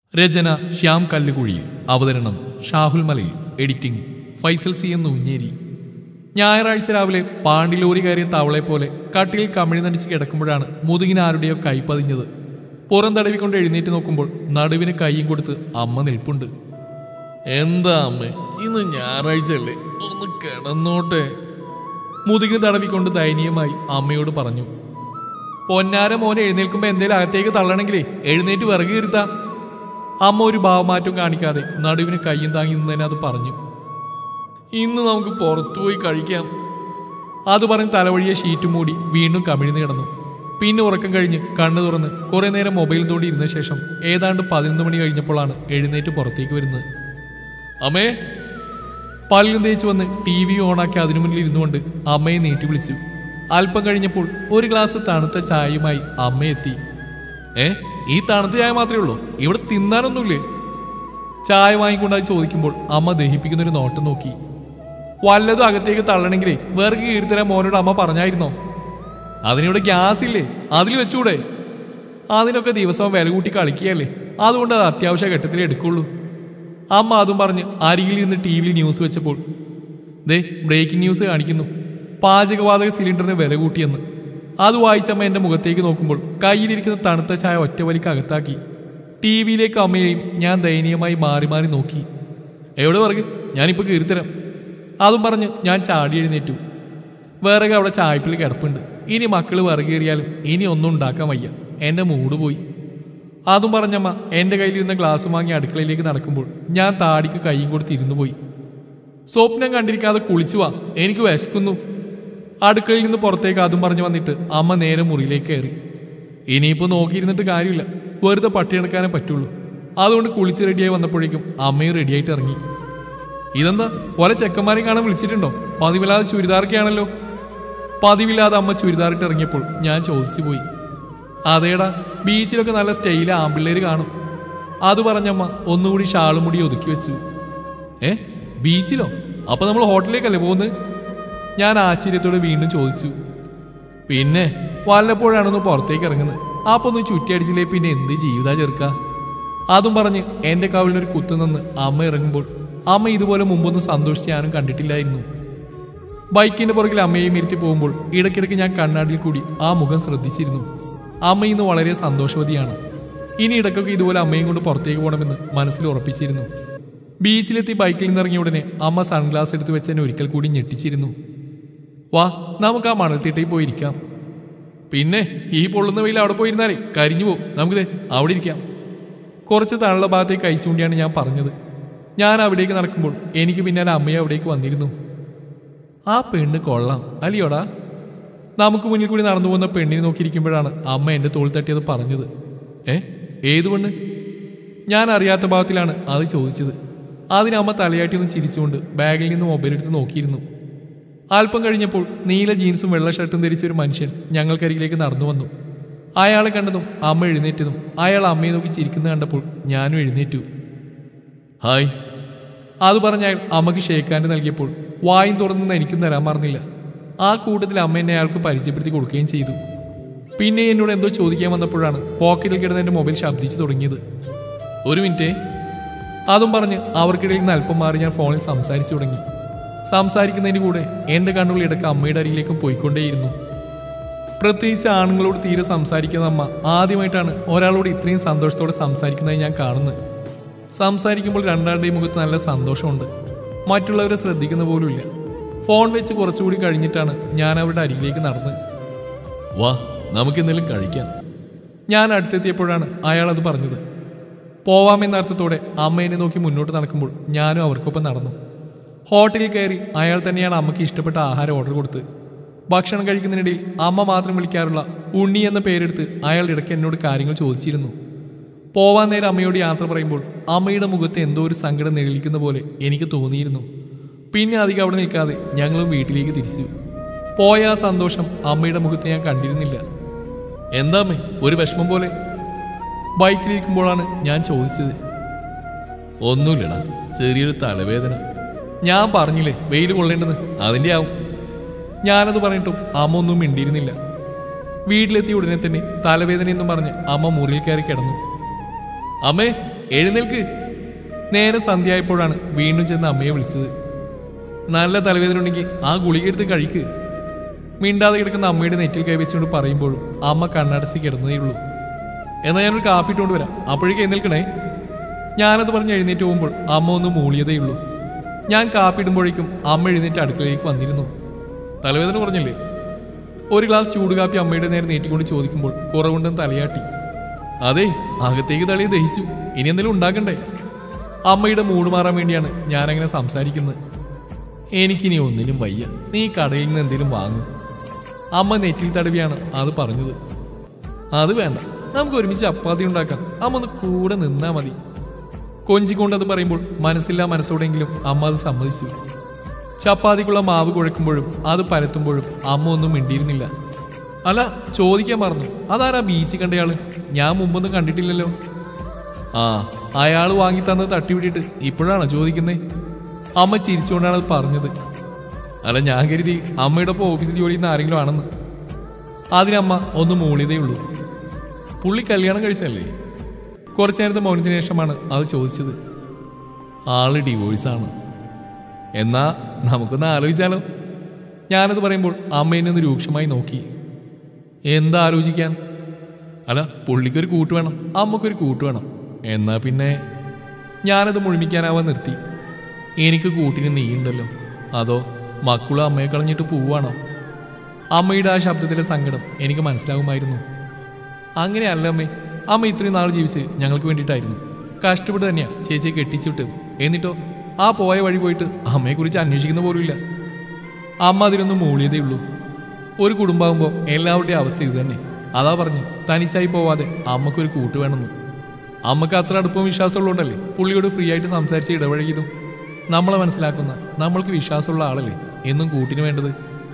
രചന ശ്യാം കല്ലുകുഴിയിൽ അവതരണം ഷാഹുൽ മലയിൽ editing Faisal C എന്ന് ഉഞ്ഞേരി ഞായറാഴ്ച രാവിലെ പാണ്ടിലോറി കയറിയ തവളെ പോലെ കട്ടിൽ കമിഴി നടിച്ച് കിടക്കുമ്പോഴാണ് മുതുകിന് ആരുടെയോ കൈ പതിഞ്ഞത് പുറം തടവിക്കൊണ്ട് എഴുന്നേറ്റ് നോക്കുമ്പോൾ നടുവിന് കൈയും കൊടുത്ത് അമ്മ നിൽപ്പുണ്ട് എന്താ അമ്മ ഇന്ന് ഞായറാഴ്ച അല്ലേ ഒന്ന് കിടന്നോട്ടെ മുതുകിന് തടവിക്കൊണ്ട് ദയനീയമായി അമ്മയോട് പറഞ്ഞു പൊന്നാര മോനെ എഴുന്നേൽക്കുമ്പോ എന്തേലും അകത്തേക്ക് തള്ളണമെങ്കിലേ എഴുന്നേറ്റ് വിറക് കീർത്താ അമ്മ ഒരു ഭാവമാറ്റം കാണിക്കാതെ നടുവിന് കയ്യും താങ്ങി നിന്നതിന് അത് പറഞ്ഞു ഇന്ന് നമുക്ക് പുറത്തു പോയി കഴിക്കാം അത് പറഞ്ഞ് തലവഴിയെ ഷീറ്റ് മൂടി വീണ്ടും കമിഴ്ന്ന് കിടന്നു പിന്നെ ഉറക്കം കഴിഞ്ഞ് കണ്ണു തുറന്ന് കുറെ നേരം മൊബൈൽ തോണ്ടി ഇരുന്ന ശേഷം ഏതാണ്ട് പതിനൊന്ന് മണി കഴിഞ്ഞപ്പോഴാണ് എഴുന്നേറ്റ് പുറത്തേക്ക് വരുന്നത് അമ്മേ പല്ലും തേച്ച് വന്ന് ടി വി ഓണാക്കി അതിനു മുന്നിൽ ഇരുന്നുകൊണ്ട് അമ്മയെ നീട്ടി വിളിച്ചു അല്പം കഴിഞ്ഞപ്പോൾ ഒരു ഗ്ലാസ് തണുത്ത ചായയുമായി അമ്മ എത്തി ഏ ഈ തണുത്ത ചായ മാത്രമേ ഉള്ളൂ ഇവിടെ തിന്നാനൊന്നുമില്ലേ ചായ വാങ്ങിക്കൊണ്ടായി ചോദിക്കുമ്പോൾ അമ്മ ദഹിപ്പിക്കുന്ന ഒരു നോട്ടം നോക്കി വല്ലതും അകത്തേക്ക് തള്ളണമെങ്കിലേ വേറെ കീർത്തരാൻ മോനോട് അമ്മ പറഞ്ഞായിരുന്നോ അതിനിവിടെ ഗ്യാസ് ഇല്ലേ അതിൽ വെച്ചൂടെ അതിനൊക്കെ ദിവസവും വില കൂട്ടി കളിക്കുകയല്ലേ അതുകൊണ്ട് അത് അത്യാവശ്യ ഘട്ടത്തിലേ എടുക്കുള്ളൂ അമ്മ അതും പറഞ്ഞ് അരികിൽ ഇരുന്ന് ടി വിയിൽ ന്യൂസ് വെച്ചപ്പോൾ ദേ ബ്രേക്കിംഗ് ന്യൂസ് കാണിക്കുന്നു പാചകവാതക സിലിണ്ടറിന് വില കൂട്ടിയെന്ന് അത് വായിച്ചമ്മ എന്റെ മുഖത്തേക്ക് നോക്കുമ്പോൾ കയ്യിലിരിക്കുന്ന തണുത്ത ചായ ഒറ്റവലിക്ക് അകത്താക്കി ടി വിയിലേക്ക് അമ്മയെയും ഞാൻ ദയനീയമായി മാറി മാറി നോക്കി എവിടെ പറക് ഞാനിപ്പോൾ കീർത്തരം അതും പറഞ്ഞ് ഞാൻ ചാടി എഴുന്നേറ്റു വിറക് അവിടെ ചായപ്പിൽ കിടപ്പുണ്ട് ഇനി മക്കൾ വിറകേറിയാലും ഇനി ഒന്നും ഉണ്ടാക്കാൻ വയ്യ എന്റെ മൂഡ് പോയി അതും പറഞ്ഞമ്മ എന്റെ കയ്യിലിരുന്ന ഗ്ലാസ് വാങ്ങി അടുക്കളയിലേക്ക് നടക്കുമ്പോൾ ഞാൻ താടിക്ക് കൈയും കൊടുത്ത് ഇരുന്നു പോയി സ്വപ്നം കണ്ടിരിക്കാതെ കുളിച്ചു വാ എനിക്ക് വിശക്കുന്നു അടുക്കളയിൽ നിന്ന് പുറത്തേക്ക് അതും പറഞ്ഞു വന്നിട്ട് അമ്മ നേരെ മുറിയിലേക്ക് കയറി ഇനിയിപ്പോൾ നോക്കിയിരുന്നിട്ട് കാര്യമില്ല വെറുതെ പട്ടിയെടുക്കാനേ പറ്റുള്ളൂ അതുകൊണ്ട് കുളിച്ച് റെഡിയായി വന്നപ്പോഴേക്കും അമ്മയും റെഡിയായിട്ട് ഇറങ്ങി ഇതെന്താ പോലെ ചെക്കന്മാരെ കാണാൻ വിളിച്ചിട്ടുണ്ടോ പതിവില്ലാതെ ചുരിദാറൊക്കെയാണല്ലോ പതിവില്ലാതെ അമ്മ ചുരിദാറിട്ട് ഇറങ്ങിയപ്പോൾ ഞാൻ ചോദിച്ചു പോയി അതേടാ ബീച്ചിലൊക്കെ നല്ല സ്റ്റൈല് ആമ്പിള്ളേര് കാണും അത് പറഞ്ഞമ്മ ഒന്നുകൂടി ഷാളും മുടി ഒതുക്കി വെച്ചു ഏ ബീച്ചിലോ അപ്പൊ നമ്മൾ ഹോട്ടലിലേക്കല്ലേ പോകുന്നത് ഞാൻ ആശ്ചര്യത്തോടെ വീണ്ടും ചോദിച്ചു പിന്നെ വല്ലപ്പോഴാണൊന്ന് പുറത്തേക്ക് ഇറങ്ങുന്നത് അപ്പൊ ഒന്ന് ചുറ്റിയടിച്ചില്ലേ പിന്നെ എന്ത് ജീവിതാ ചെറുക്ക അതും പറഞ്ഞ് എന്റെ കവിളിനൊരു കുത്തു നിന്ന് അമ്മ ഇറങ്ങുമ്പോൾ അമ്മ ഇതുപോലെ മുമ്പൊന്നും സന്തോഷിച്ച് ഞാനും കണ്ടിട്ടില്ലായിരുന്നു ബൈക്കിന്റെ പുറകിൽ അമ്മയെയും ഇരുത്തി പോകുമ്പോൾ ഇടയ്ക്കിടയ്ക്ക് ഞാൻ കണ്ണാടിയിൽ കൂടി ആ മുഖം ശ്രദ്ധിച്ചിരുന്നു അമ്മ ഇന്ന് വളരെ സന്തോഷവതിയാണ് ഇനി ഇടയ്ക്കൊക്കെ ഇതുപോലെ അമ്മയും കൊണ്ട് പുറത്തേക്ക് പോകണമെന്ന് മനസ്സിൽ ഉറപ്പിച്ചിരുന്നു ബീച്ചിലെത്തി ബൈക്കിൽ നിന്നിറങ്ങിയ ഉടനെ അമ്മ സൺഗ്ലാസ് എടുത്ത് വെച്ച് എന്നെ ഒരിക്കൽ കൂടി ഞെട്ടിച്ചിരുന്നു വാ നമുക്ക് ആ മണൽത്തിട്ടയിൽ പോയിരിക്കാം പിന്നെ ഈ പൊള്ളുന്ന വെയിൽ അവിടെ പോയിരുന്നാലേ കരിഞ്ഞു പോകും നമുക്ക് അവിടെ ഇരിക്കാം കുറച്ച് തള്ള ഭാഗത്തേക്ക് അയച്ചുകൊണ്ടിയാണ് ഞാൻ പറഞ്ഞത് ഞാൻ അവിടേക്ക് നടക്കുമ്പോൾ എനിക്ക് പിന്നാലെ അമ്മയെ അവിടേക്ക് വന്നിരുന്നു ആ പെണ്ണ് കൊള്ളാം അല്ലയോടാ നമുക്ക് മുന്നിൽ കൂടി നടന്നു പോകുന്ന പെണ്ണിനെ നോക്കിയിരിക്കുമ്പോഴാണ് അമ്മ എൻ്റെ തോൾ തട്ടിയത് പറഞ്ഞത് ഏ ഏത് പെണ്ണ് ഞാൻ അറിയാത്ത ഭാഗത്തിലാണ് അത് ചോദിച്ചത് അതിന് അമ്മ തലയാട്ടി ഒന്ന് ചിരിച്ചുകൊണ്ട് ബാഗിൽ നിന്ന് മൊബൈൽ എടുത്ത് നോക്കിയിരുന്നു അല്പം കഴിഞ്ഞപ്പോൾ നീല ജീൻസും വെള്ള ഷർട്ടും ധരിച്ച ഒരു മനുഷ്യൻ ഞങ്ങൾക്കരികിലേക്ക് നടന്നു വന്നു അയാളെ കണ്ടതും അമ്മ എഴുന്നേറ്റതും അയാൾ അമ്മയെ നോക്കി ചിരിക്കുന്നത് കണ്ടപ്പോൾ ഞാനും എഴുന്നേറ്റു ഹായ് അത് പറഞ്ഞ അയാൾ അമ്മയ്ക്ക് ഷേക്കാൻഡ് നൽകിയപ്പോൾ വായും തുറന്നു എനിക്കും തരാൻ മറന്നില്ല ആ കൂട്ടത്തിൽ അമ്മ എന്നെ അയാൾക്ക് പരിചയപ്പെടുത്തി കൊടുക്കുകയും ചെയ്തു പിന്നെ എന്നോട് എന്തോ ചോദിക്കാൻ വന്നപ്പോഴാണ് പോക്കറ്റിൽ കിടന്ന എൻ്റെ മൊബൈൽ ശബ്ദിച്ചു തുടങ്ങിയത് ഒരു മിനിറ്റേ അതും പറഞ്ഞ് അവർക്കിടയിൽ നിന്ന് അല്പം മാറി ഞാൻ ഫോണിൽ സംസാരിച്ചു തുടങ്ങി സംസാരിക്കുന്നതിന് കൂടെ എൻ്റെ കണ്ണുകൾ ഇടയ്ക്ക് അമ്മയുടെ അരികിലേക്കും പോയിക്കൊണ്ടേയിരുന്നു പ്രത്യേകിച്ച് ആണുങ്ങളോട് തീരെ സംസാരിക്കുന്ന അമ്മ ആദ്യമായിട്ടാണ് ഒരാളോട് ഇത്രയും സന്തോഷത്തോടെ സംസാരിക്കുന്നതായി ഞാൻ കാണുന്നത് സംസാരിക്കുമ്പോൾ രണ്ടാളുടെയും മുഖത്ത് നല്ല സന്തോഷമുണ്ട് മറ്റുള്ളവരെ ശ്രദ്ധിക്കുന്ന പോലുമില്ല ഫോൺ വെച്ച് കുറച്ചുകൂടി കഴിഞ്ഞിട്ടാണ് ഞാൻ അവരുടെ അരികിലേക്ക് നടന്നത് വാ നമുക്ക് എന്തെങ്കിലും കഴിക്കാം ഞാൻ അടുത്തെത്തിയപ്പോഴാണ് അയാൾ അത് പറഞ്ഞത് പോവാമെന്ന അർത്ഥത്തോടെ അമ്മേനെ നോക്കി മുന്നോട്ട് നടക്കുമ്പോൾ ഞാനും അവർക്കൊപ്പം നടന്നു ഹോട്ടലിൽ കയറി അയാൾ തന്നെയാണ് അമ്മയ്ക്ക് ഇഷ്ടപ്പെട്ട ആഹാരം ഓർഡർ കൊടുത്ത് ഭക്ഷണം കഴിക്കുന്നതിനിടയിൽ അമ്മ മാത്രം വിളിക്കാറുള്ള ഉണ്ണി എന്ന പേരെടുത്ത് അയാൾ ഇടയ്ക്ക് എന്നോട് കാര്യങ്ങൾ ചോദിച്ചിരുന്നു പോവാൻ നേരം അമ്മയോട് യാത്ര പറയുമ്പോൾ അമ്മയുടെ മുഖത്ത് എന്തോ ഒരു സങ്കടം നിഴലിക്കുന്ന പോലെ എനിക്ക് തോന്നിയിരുന്നു പിന്നെ അധികം അവിടെ നിൽക്കാതെ ഞങ്ങളും വീട്ടിലേക്ക് തിരിച്ചു പോയ ആ സന്തോഷം അമ്മയുടെ മുഖത്ത് ഞാൻ കണ്ടിരുന്നില്ല എന്താ അമ്മേ ഒരു വിഷമം പോലെ ബൈക്കിലിരിക്കുമ്പോഴാണ് ഞാൻ ചോദിച്ചത് ഒന്നുമില്ലടാ ചെറിയൊരു തലവേദന ഞാൻ പറഞ്ഞില്ലേ വെയിൽ കൊള്ളേണ്ടെന്ന് അതിൻ്റെ ആവും ഞാനത് പറഞ്ഞിട്ടും അമ്മ ഒന്നും മിണ്ടിയിരുന്നില്ല വീട്ടിലെത്തിയ ഉടനെ തന്നെ തലവേദന എന്നും പറഞ്ഞ് അമ്മ മുറിയിൽ കയറി കിടന്നു അമ്മേ എഴുന്നേൽക്ക് നേരെ സന്ധ്യയായപ്പോഴാണ് വീണ്ടും ചെന്ന് അമ്മയെ വിളിച്ചത് നല്ല തലവേദന ഉണ്ടെങ്കിൽ ആ ഗുളിക എടുത്ത് കഴിക്ക് മിണ്ടാതെ കിടക്കുന്ന അമ്മയുടെ നെറ്റിൽ കൈവച്ചുകൊണ്ട് പറയുമ്പോഴും അമ്മ കണ്ണടച്ച് കിടന്നതേ ഉള്ളൂ എന്നാൽ ഞാനൊരു കാപ്പി ഇട്ടുകൊണ്ട് വരാം അപ്പോഴേക്ക് എഴുന്നേൽക്കണേ ഞാനത് പറഞ്ഞ് എഴുന്നേറ്റ് പോകുമ്പോൾ അമ്മ ഒന്ന് മൂളിയതേ ഉള്ളൂ ഞാൻ കാപ്പി ഇടുമ്പോഴേക്കും അമ്മ എഴുന്നേറ്റ് അടുക്കളയിലേക്ക് വന്നിരുന്നു തലവേദന കുറഞ്ഞില്ലേ ഒരു ഗ്ലാസ് ചൂട് കാപ്പി അമ്മയുടെ നേരെ നീട്ടിക്കൊണ്ട് ചോദിക്കുമ്പോൾ കുറവുണ്ടെന്ന് തലയാട്ടി അതെ അകത്തേക്ക് തളിയെ ദഹിച്ചു ഇനി എന്തെങ്കിലും ഉണ്ടാക്കണ്ടേ അമ്മയുടെ മൂട് മാറാൻ വേണ്ടിയാണ് ഞാനങ്ങനെ സംസാരിക്കുന്നത് എനിക്കിനി ഒന്നിനും വയ്യ നീ കടയിൽ നിന്ന് എന്തെങ്കിലും വാങ്ങും അമ്മ നെറ്റിൽ തടവിയാണ് അത് പറഞ്ഞത് അത് വേണ്ട നമുക്ക് ഒരുമിച്ച് ചപ്പാത്തി ഉണ്ടാക്കാം അമ്മ ഒന്ന് കൂടെ നിന്നാ മതി കൊഞ്ചിക്കൊണ്ട് അത് പറയുമ്പോൾ മനസ്സില്ലാ മനസ്സോടെങ്കിലും അമ്മ അത് സമ്മതിച്ചു ചപ്പാത്തിക്കുള്ള മാവ് കുഴക്കുമ്പോഴും അത് പരത്തുമ്പോഴും അമ്മ ഒന്നും മിണ്ടിയിരുന്നില്ല അല്ല ചോദിക്കാൻ മറന്നു അതാരാ ബീച്ചിൽ കണ്ടയാള് ഞാൻ മുമ്പൊന്നും കണ്ടിട്ടില്ലല്ലോ ആ അയാൾ വാങ്ങി തന്നത് തട്ടിവിട്ടിട്ട് ഇപ്പോഴാണോ ചോദിക്കുന്നേ അമ്മ ചിരിച്ചുകൊണ്ടാണ് അത് പറഞ്ഞത് അല്ല ഞാൻ കരുതി അമ്മയുടെ ഒപ്പം ഓഫീസിൽ ജോലി ചെയ്യുന്ന ആരെങ്കിലും ആണെന്ന് അതിനമ്മ ഒന്ന് മൂളിയതേ ഉള്ളൂ പുള്ളി കല്യാണം കഴിച്ചല്ലേ കുറച്ചു നേരത്തെ മൗനത്തിന് ശേഷമാണ് അത് ചോദിച്ചത് ആള് ഡിവോഴ്സാണ് എന്നാ നമുക്കൊന്ന് ആലോചിച്ചാലോ ഞാനത് പറയുമ്പോൾ അമ്മേനെ ഒന്ന് രൂക്ഷമായി നോക്കി എന്താ ആലോചിക്കാൻ അല്ല പുള്ളിക്കൊരു കൂട്ട് വേണം അമ്മക്കൊരു കൂട്ട് വേണം എന്നാ പിന്നെ ഞാനത് മുഴുമിക്കാനാവാൻ നിർത്തി എനിക്ക് കൂട്ടിന് നീയുണ്ടല്ലോ അതോ മക്കളും അമ്മയെ കളഞ്ഞിട്ട് പോവാണോ അമ്മയുടെ ആ ശബ്ദത്തിലെ സങ്കടം എനിക്ക് മനസ്സിലാകുമായിരുന്നു അങ്ങനെയല്ല അമ്മേ അമ്മ ഇത്രയും നാൾ ജീവിച്ച് ഞങ്ങൾക്ക് വേണ്ടിയിട്ടായിരുന്നു കഷ്ടപ്പെട്ട് തന്നെയാ ചേച്ചിയെ കെട്ടിച്ചിട്ട് എന്നിട്ടോ ആ പോയ വഴി പോയിട്ട് അമ്മയെക്കുറിച്ച് അന്വേഷിക്കുന്ന പോലുമില്ല അമ്മ അതിനൊന്നും മൂളിയതേ ഉള്ളൂ ഒരു കുടുംബമാകുമ്പോൾ എല്ലാവരുടെയും അവസ്ഥ ഇത് തന്നെ അതാ പറഞ്ഞു തനിച്ചായി പോവാതെ അമ്മക്കൊരു കൂട്ട് വേണമെന്ന് അമ്മക്ക് അത്ര അടുപ്പവും വിശ്വാസമുള്ളതുകൊണ്ടല്ലേ പുള്ളിയോട് ഫ്രീ ആയിട്ട് സംസാരിച്ച് ഇടപഴകിയതും നമ്മളെ മനസ്സിലാക്കുന്ന നമ്മൾക്ക് വിശ്വാസമുള്ള ആളല്ലേ എന്നും കൂട്ടിന് വേണ്ടത്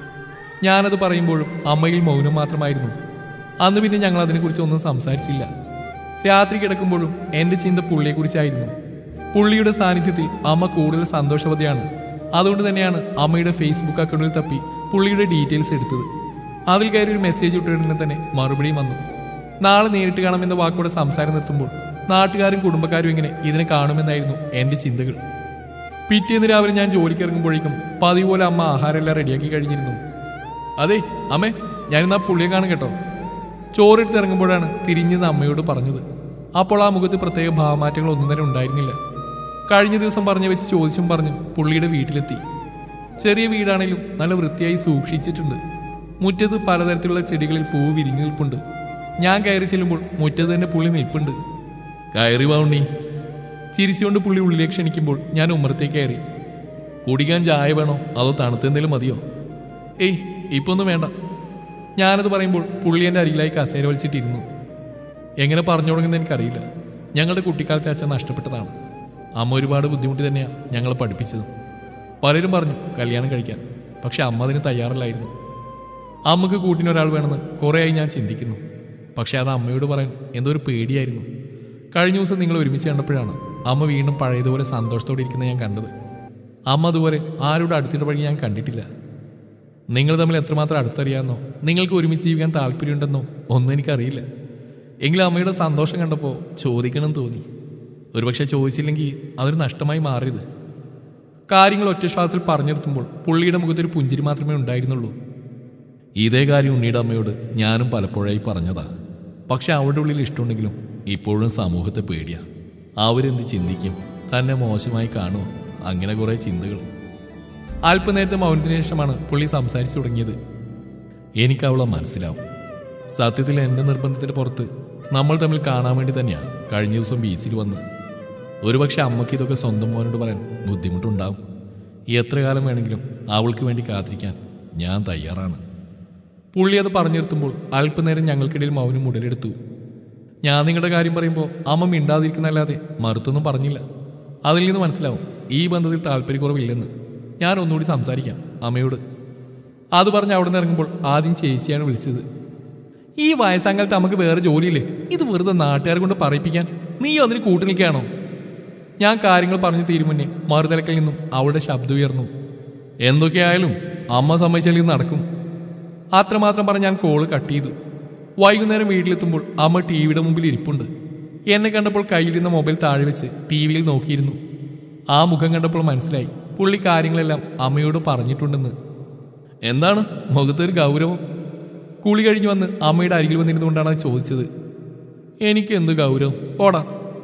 ഞാനത് പറയുമ്പോഴും അമ്മയിൽ മൗനം മാത്രമായിരുന്നു അന്ന് പിന്നെ ഞങ്ങൾ അതിനെക്കുറിച്ച് ഒന്നും സംസാരിച്ചില്ല രാത്രി കിടക്കുമ്പോഴും എൻ്റെ ചിന്ത പുള്ളിയെക്കുറിച്ചായിരുന്നു പുള്ളിയുടെ സാന്നിധ്യത്തിൽ അമ്മ കൂടുതൽ സന്തോഷവതിയാണ് അതുകൊണ്ട് തന്നെയാണ് അമ്മയുടെ ഫേസ്ബുക്ക് അക്കൗണ്ടിൽ തപ്പി പുള്ളിയുടെ ഡീറ്റെയിൽസ് എടുത്തത് അതിൽ കയറി ഒരു മെസ്സേജ് ഇട്ടുടനെ തന്നെ മറുപടിയും വന്നു നാളെ നേരിട്ട് കാണാമെന്ന വാക്കോടെ സംസാരം നിർത്തുമ്പോൾ നാട്ടുകാരും കുടുംബക്കാരും ഇങ്ങനെ ഇതിനെ കാണുമെന്നായിരുന്നു എൻ്റെ ചിന്തകൾ പിറ്റേന്ന് രാവിലെ ഞാൻ ജോലിക്ക് ഇറങ്ങുമ്പോഴേക്കും പതിവ് പോലെ അമ്മ ആഹാരമെല്ലാം റെഡിയാക്കി കഴിഞ്ഞിരുന്നു അതെ അമ്മേ ഞാനിന്ന് ആ പുള്ളിയെ കാണും കേട്ടോ ചോറെടുത്ത് ഇറങ്ങുമ്പോഴാണ് തിരിഞ്ഞെന്ന് അമ്മയോട് പറഞ്ഞത് അപ്പോൾ ആ മുഖത്ത് പ്രത്യേക ഭാവമാറ്റങ്ങൾ ഒന്നും തന്നെ ഉണ്ടായിരുന്നില്ല കഴിഞ്ഞ ദിവസം പറഞ്ഞു വെച്ച് ചോദിച്ചും പറഞ്ഞു പുള്ളിയുടെ വീട്ടിലെത്തി ചെറിയ വീടാണെങ്കിലും നല്ല വൃത്തിയായി സൂക്ഷിച്ചിട്ടുണ്ട് മുറ്റത്ത് പലതരത്തിലുള്ള ചെടികളിൽ പൂവ് വിരിഞ്ഞു നിൽപ്പുണ്ട് ഞാൻ കയറി ചെല്ലുമ്പോൾ മുറ്റത്ത് തന്നെ പുള്ളി നിൽപ്പുണ്ട് കയറി വാ ചിരിച്ചുകൊണ്ട് പുള്ളി ഉള്ളിലേക്ക് ക്ഷണിക്കുമ്പോൾ ഞാൻ ഉമ്മറത്തേക്ക് കയറി കുടിക്കാൻ ചായ വേണോ അതോ തണുത്തെന്തേലും മതിയോ ഏയ് ഇപ്പൊ ഒന്നും വേണ്ട ഞാനത് പറയുമ്പോൾ പുള്ളി എൻ്റെ അരികിലായി കസേര വലിച്ചിട്ടിരുന്നു എങ്ങനെ പറഞ്ഞു തുടങ്ങുന്നത് എനിക്കറിയില്ല ഞങ്ങളുടെ കുട്ടിക്കാലത്തെ അച്ഛൻ നഷ്ടപ്പെട്ടതാണ് അമ്മ ഒരുപാട് ബുദ്ധിമുട്ടി തന്നെയാണ് ഞങ്ങളെ പഠിപ്പിച്ചത് പലരും പറഞ്ഞു കല്യാണം കഴിക്കാൻ പക്ഷെ അമ്മ അതിന് തയ്യാറല്ലായിരുന്നു അമ്മക്ക് കൂട്ടിനൊരാൾ വേണമെന്ന് കുറേയായി ഞാൻ ചിന്തിക്കുന്നു പക്ഷെ അത് അമ്മയോട് പറയാൻ എന്തോ ഒരു പേടിയായിരുന്നു കഴിഞ്ഞ ദിവസം നിങ്ങൾ ഒരുമിച്ച് കണ്ടപ്പോഴാണ് അമ്മ വീണ്ടും പഴയതുപോലെ സന്തോഷത്തോടെ ഇരിക്കുന്നത് ഞാൻ കണ്ടത് അമ്മ അതുപോലെ ആരോട് അടുത്തിടപഴകി ഞാൻ കണ്ടിട്ടില്ല നിങ്ങൾ തമ്മിൽ എത്രമാത്രം അടുത്തറിയാമെന്നോ നിങ്ങൾക്ക് ഒരുമിച്ച് ജീവിക്കാൻ താല്പര്യമുണ്ടെന്നോ ഒന്നും എനിക്കറിയില്ല എങ്കിലും അമ്മയുടെ സന്തോഷം കണ്ടപ്പോൾ ചോദിക്കണം തോന്നി ഒരുപക്ഷെ ചോദിച്ചില്ലെങ്കിൽ അതൊരു നഷ്ടമായി മാറിയത് കാര്യങ്ങൾ ഒറ്റ ശ്വാസത്തിൽ പറഞ്ഞെടുത്തുമ്പോൾ പുള്ളിയുടെ മുഖത്തൊരു പുഞ്ചിരി മാത്രമേ ഉണ്ടായിരുന്നുള്ളൂ ഇതേ കാര്യം ഉണ്ണിയുടെ അമ്മയോട് ഞാനും പലപ്പോഴായി പറഞ്ഞതാ പക്ഷെ അവരുടെ ഉള്ളിൽ ഇഷ്ടമുണ്ടെങ്കിലും ഇപ്പോഴും സമൂഹത്തെ പേടിയാ അവരെന്ത് ചിന്തിക്കും തന്നെ മോശമായി കാണുമോ അങ്ങനെ കുറേ ചിന്തകൾ അല്പനേരത്തെ മൗനത്തിന് ശേഷമാണ് പുള്ളി സംസാരിച്ചു തുടങ്ങിയത് എനിക്ക് അവളെ മനസ്സിലാവും സത്യത്തിൽ എൻ്റെ നിർബന്ധത്തിന് പുറത്ത് നമ്മൾ തമ്മിൽ കാണാൻ വേണ്ടി തന്നെയാണ് കഴിഞ്ഞ ദിവസം ബീച്ചിൽ വന്ന് ഒരുപക്ഷെ അമ്മയ്ക്ക് ഇതൊക്കെ സ്വന്തം മോനോട് പറയാൻ ബുദ്ധിമുട്ടുണ്ടാവും എത്ര കാലം വേണമെങ്കിലും അവൾക്ക് വേണ്ടി കാത്തിരിക്കാൻ ഞാൻ തയ്യാറാണ് പുള്ളി അത് പറഞ്ഞു നിർത്തുമ്പോൾ അല്പനേരം ഞങ്ങൾക്കിടയിൽ മൗനം ഉടലെടുത്തു ഞാൻ നിങ്ങളുടെ കാര്യം പറയുമ്പോൾ അമ്മ മിണ്ടാതിരിക്കുന്നല്ലാതെ മറുത്തൊന്നും പറഞ്ഞില്ല അതിൽ നിന്ന് മനസ്സിലാവും ഈ ബന്ധത്തിൽ താല്പര്യക്കുറവില്ലെന്ന് ഞാൻ ഒന്നുകൂടി സംസാരിക്കാം അമ്മയോട് അത് പറഞ്ഞ് അവിടെ നിന്ന് ഇറങ്ങുമ്പോൾ ആദ്യം ചേച്ചിയാണ് വിളിച്ചത് ഈ വയസ്സാങ്കാലത്ത് നമുക്ക് വേറെ ജോലിയില്ലേ ഇത് വെറുതെ നാട്ടുകാരെ കൊണ്ട് പറയിപ്പിക്കാൻ നീ അതിന് കൂട്ടു നിൽക്കുകയാണോ ഞാൻ കാര്യങ്ങൾ പറഞ്ഞു തീരുമുന്നേ മറുതലക്കിൽ നിന്നും അവളുടെ ശബ്ദം ഉയർന്നു എന്തൊക്കെയായാലും അമ്മ സമ്മതിച്ചാലും നടക്കും അത്രമാത്രം പറഞ്ഞ് ഞാൻ കോള് കട്ട് ചെയ്തു വൈകുന്നേരം വീട്ടിലെത്തുമ്പോൾ അമ്മ ടി വിയുടെ മുമ്പിൽ ഇരിപ്പുണ്ട് എന്നെ കണ്ടപ്പോൾ കയ്യിലിരുന്ന മൊബൈൽ താഴെ വെച്ച് ടി വിയിൽ നോക്കിയിരുന്നു ആ മുഖം കണ്ടപ്പോൾ മനസ്സിലായി പുള്ളി കാര്യങ്ങളെല്ലാം അമ്മയോട് പറഞ്ഞിട്ടുണ്ടെന്ന് എന്താണ് മുഖത്തൊരു ഗൗരവം കുളി കഴിഞ്ഞ് വന്ന് അമ്മയുടെ അരികിൽ വന്നിരുന്നുകൊണ്ടാണ് അത് ചോദിച്ചത് എനിക്ക് എന്ത് ഗൗരവം ഓടാ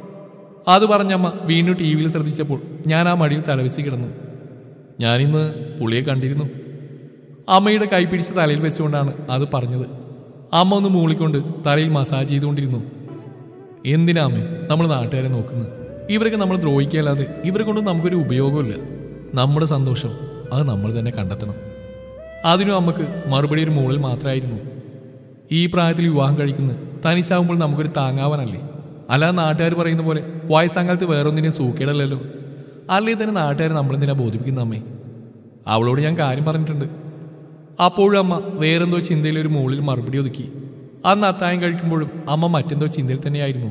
അത് പറഞ്ഞമ്മ വീണ്ടും ടി വിയിൽ ശ്രദ്ധിച്ചപ്പോൾ ഞാൻ ആ മടിയിൽ തലവെച്ച് കിടന്നു ഞാനിന്ന് പുള്ളിയെ കണ്ടിരുന്നു അമ്മയുടെ കൈ പിടിച്ച് തലയിൽ വെച്ചുകൊണ്ടാണ് അത് പറഞ്ഞത് അമ്മ ഒന്ന് മൂളിക്കൊണ്ട് തലയിൽ മസാജ് ചെയ്തുകൊണ്ടിരുന്നു എന്തിനാ അമ്മേ നമ്മൾ നാട്ടുകാരെ നോക്കുന്നത് ഇവരൊക്കെ നമ്മൾ ദ്രോഹിക്കല്ലാതെ ഇവരെ കൊണ്ട് നമുക്കൊരു ഉപയോഗമില്ല നമ്മുടെ സന്തോഷം അത് നമ്മൾ തന്നെ കണ്ടെത്തണം അതിനും അമ്മക്ക് മറുപടി ഒരു മൂളിൽ മാത്രമായിരുന്നു ഈ പ്രായത്തിൽ വിവാഹം കഴിക്കുന്നത് തനിച്ചാവുമ്പോൾ നമുക്കൊരു താങ്ങാവാനല്ലേ അല്ലാതെ നാട്ടുകാർ പറയുന്ന പോലെ വയസ്സാങ്കാലത്ത് വേറൊന്നിനെയും സൂക്കേടല്ലല്ലോ അല്ലേ തന്നെ നാട്ടുകാർ നമ്മളെന്തിനാ ബോധിപ്പിക്കുന്ന അമ്മേ അവളോട് ഞാൻ കാര്യം പറഞ്ഞിട്ടുണ്ട് അപ്പോഴും അമ്മ വേറെന്തോ ചിന്തയിൽ ഒരു മുകളിൽ മറുപടി ഒതുക്കി അന്ന് അത്തായം കഴിക്കുമ്പോഴും അമ്മ മറ്റെന്തോ ചിന്തയിൽ തന്നെയായിരുന്നു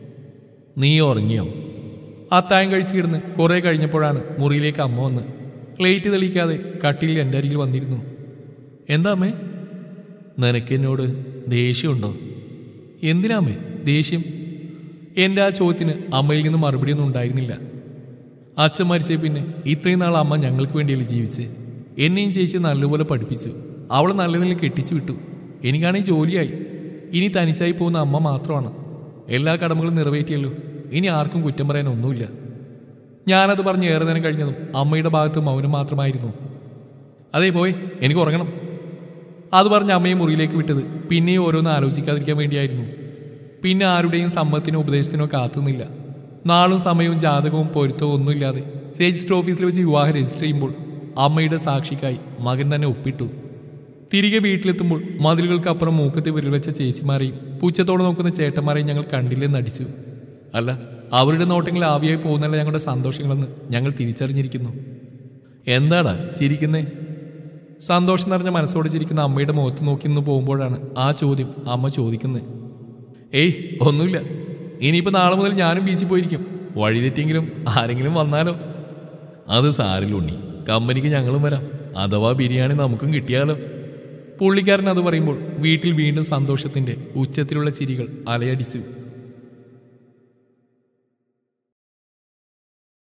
നീ ഉറങ്ങിയോ അത്തായം കഴിച്ച് കിടന്ന് കുറെ കഴിഞ്ഞപ്പോഴാണ് മുറിയിലേക്ക് അമ്മ വന്ന് ലൈറ്റ് തെളിയിക്കാതെ കട്ടിലിൽ എൻ്റെ അരികിൽ വന്നിരുന്നു എന്താ അമ്മേ നിനക്ക് എന്നോട് ദേഷ്യമുണ്ടോ എന്തിനാ അമ്മേ ദേഷ്യം എൻ്റെ ആ ചോദ്യത്തിന് അമ്മയിൽ നിന്ന് മറുപടിയൊന്നും ഉണ്ടായിരുന്നില്ല അച്ഛൻ മരിച്ചേ പിന്നെ ഇത്രയും നാൾ അമ്മ ഞങ്ങൾക്ക് വേണ്ടിയല്ലേ ജീവിച്ച് എന്നെയും ചേച്ചി നല്ലപോലെ പഠിപ്പിച്ചു അവളെ നല്ല നിലയിൽ കെട്ടിച്ചു വിട്ടു എനിക്കാണെങ്കിൽ ജോലിയായി ഇനി തനിച്ചായി പോകുന്ന അമ്മ മാത്രമാണ് എല്ലാ കടമകളും നിറവേറ്റിയല്ലോ ഇനി ആർക്കും കുറ്റം പറയാൻ ഒന്നുമില്ല ഞാനത് പറഞ്ഞ് ഏറെ നേരം കഴിഞ്ഞതും അമ്മയുടെ ഭാഗത്ത് മൗനം മാത്രമായിരുന്നു അതേ പോയി എനിക്ക് ഉറങ്ങണം അത് പറഞ്ഞ് അമ്മയെ മുറിയിലേക്ക് വിട്ടത് പിന്നെയും ഓരോന്ന് ആലോചിക്കാതിരിക്കാൻ വേണ്ടിയായിരുന്നു പിന്നെ ആരുടെയും സമ്മതത്തിനോ ഉപദേശത്തിനോ കാത്തുനിന്നില്ല നാളും സമയവും ജാതകവും പൊരുത്തവും ഒന്നുമില്ലാതെ രജിസ്റ്റർ ഓഫീസിൽ വെച്ച് വിവാഹം രജിസ്റ്റർ ചെയ്യുമ്പോൾ അമ്മയുടെ സാക്ഷിക്കായി മകൻ തന്നെ ഒപ്പിട്ടു തിരികെ വീട്ടിലെത്തുമ്പോൾ മതിലുകൾക്കപ്പുറം മൂക്കത്തി വിരൽ വെച്ച ചേച്ചിമാരെയും പൂച്ചത്തോടെ നോക്കുന്ന ചേട്ടന്മാരെയും ഞങ്ങൾ കണ്ടില്ലെന്ന് അടിച്ചു അല്ല അവരുടെ നോട്ടങ്ങൾ ആവിയായി പോകുന്നല്ല ഞങ്ങളുടെ സന്തോഷങ്ങളെന്ന് ഞങ്ങൾ തിരിച്ചറിഞ്ഞിരിക്കുന്നു എന്താടാ ചിരിക്കുന്നേ സന്തോഷം നിറഞ്ഞ മനസ്സോടെ ചിരിക്കുന്ന അമ്മയുടെ മുഖത്ത് നോക്കി നിന്ന് പോകുമ്പോഴാണ് ആ ചോദ്യം അമ്മ ചോദിക്കുന്നത് ഏയ് ഒന്നുമില്ല ഇനിയിപ്പോൾ നാളെ മുതൽ ഞാനും ബീച്ചിൽ പോയിരിക്കും വഴി തെറ്റിയെങ്കിലും ആരെങ്കിലും വന്നാലോ അത് സാരില്ല ഉണ്ണി കമ്പനിക്ക് ഞങ്ങളും വരാം അഥവാ ബിരിയാണി നമുക്കും കിട്ടിയാലോ പുള്ളിക്കാരൻ അത് പറയുമ്പോൾ വീട്ടിൽ വീണ്ടും സന്തോഷത്തിന്റെ ഉച്ചത്തിലുള്ള ചിരികൾ അലയടിച്ചു